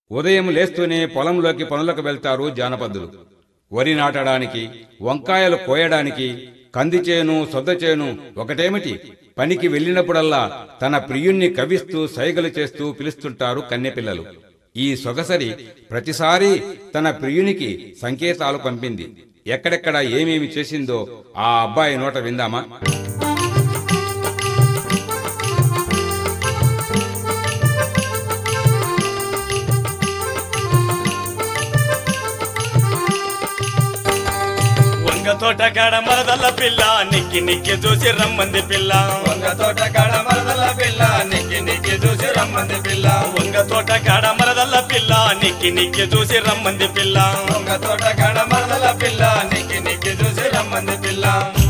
ఉదయం లేస్తూనే పొలంలోకి పనులకు వెళ్తారు జానపదులు వరి నాటడానికి వంకాయలు కోయడానికి కంది చేను సొద్ద చేను ఒకటేమిటి పనికి వెళ్ళినప్పుడల్లా తన ప్రియుణ్ణి కవిస్తూ సైగలు చేస్తూ పిలుస్తుంటారు కన్నెపిల్లలు ఈ సొగసరి ప్రతిసారి తన ప్రియునికి సంకేతాలు పంపింది ఎక్కడెక్కడ ఏమేమి చేసిందో ఆ అబ్బాయి నోట విందామా వంగ తోట కాడ మరదల్ల పిల్ల నిక్కి నిక్కి చూసి రమ్మంది పిల్ల వంగ తోట కాడ మరదల పిల్ల నిక్కి నిక్కి చూసి రమ్మంది పిల్ల వంగ తోట కాడ మరదల్ల పిల్ల నిక్కి నిక్కి చూసి రమ్మంది పిల్ల వంగ తోట కాడ మరదల పిల్ల నిక్కి నిక్కి చూసి రమ్మంది పిల్ల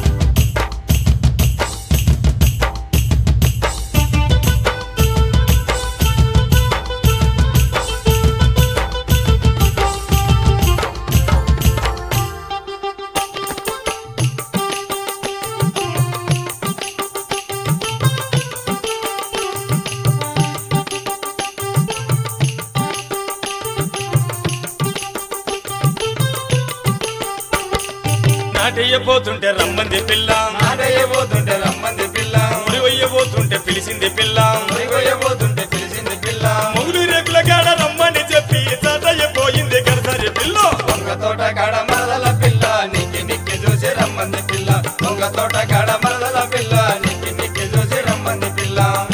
నాటయ్యబోతుంటే రమ్మంది పిల్ల నాటయ్యబోతుంటే రమ్మంది పిల్ల ముడివయ్యబోతుంటే పిలిచింది పిల్ల మురిగొయ్యబోతుంటే పిలిచింది పిల్ల మొగుడు రేకుల కాడ రమ్మని చెప్పి తాతయ్యపోయింది గడసరి పిల్ల వంగ తోట కాడ మరదల పిల్ల నిక్కి నిక్కి చూసి రమ్మంది పిల్ల వంగ తోట కాడ మరదల పిల్ల నిక్కి నిక్కి చూసి రమ్మంది పిల్ల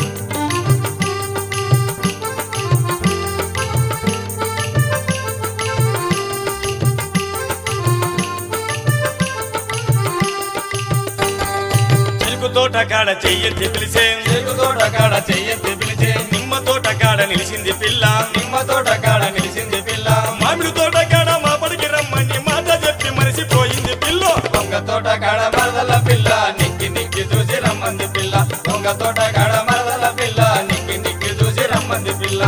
చెరుకు తోట కాడ చెయ్యెత్తి పిలిచే చెరుకు తోట కాడ చెయ్యెత్తి పిలిచి నిమ్మ తోట కాడ నిలిచింది పిల్ల నిమ్మ తోట కాడ నిలిచింది పిల్ల మామిడి తోట కాడ మా పడికి రమ్మని మాట చెప్పి మరిసిపోయింది పిల్ల దొంగ తోట కాడ మరదల పిల్ల నిక్కి నిక్కి చూసి రమ్మంది పిల్ల దొంగ తోట కాడ మరదల పిల్ల నిక్కి నిక్కి చూసి రమ్మంది పిల్ల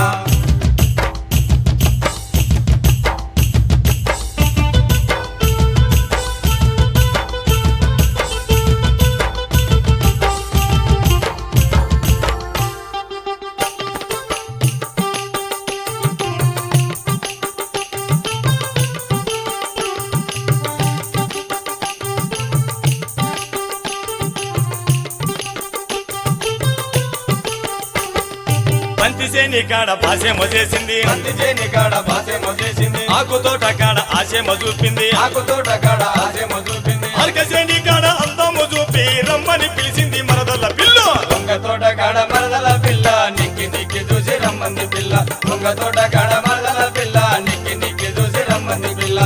బంతి సేని కాడ భాషేమో చేసింది మంది చేని కాడ బాసేమో చేసింది ఆకు తోట కాడ ఆశేమో చూపింది ఆకు తోట కాడ ఆసేమో చూపింది అరక సేని కాడ అందము చూపి రమ్మని పిలిచింది మరదల్ల పిల్ల దొంగ తోట కాడ మరదల పిల్ల నిక్కి నిక్కి చూసి రమ్మంది పిల్ల దొంగ తోట కాడ మరదల పిల్ల నిక్కి నిక్కి చూసి రమ్మంది పిల్ల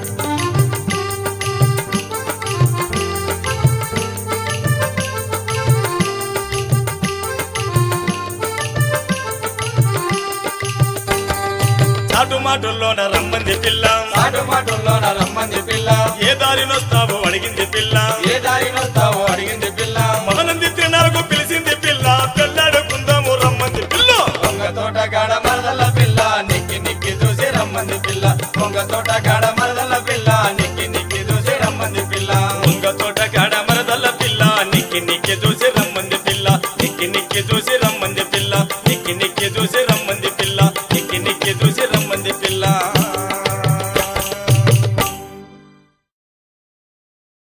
చాటు మాటల్లోన రమ్మంది పిల్ల ఆటు మాటల్లోన రమ్మంది పిల్ల ఏ దారినొస్తావో అడిగింది పిల్ల ఏ దారినొస్తావో అడిగింది పిల్ల మదనంది తిన్నారకు పిలిచింది పిల్ల పెళ్ళాడుకుందాము రమ్మంది పిల్ల దొంగ తోట కాడ మరదల పిల్ల నిక్కి నిక్కి చూసి రమ్మంది పిల్ల దొంగ తోట కాడ మరదల పిల్ల నిక్కి నిక్కి చూసి రమ్మంది పిల్ల ఉంగ తోట కాడ మరదల్ల పిల్ల నిక్కి నిక్కి చూసి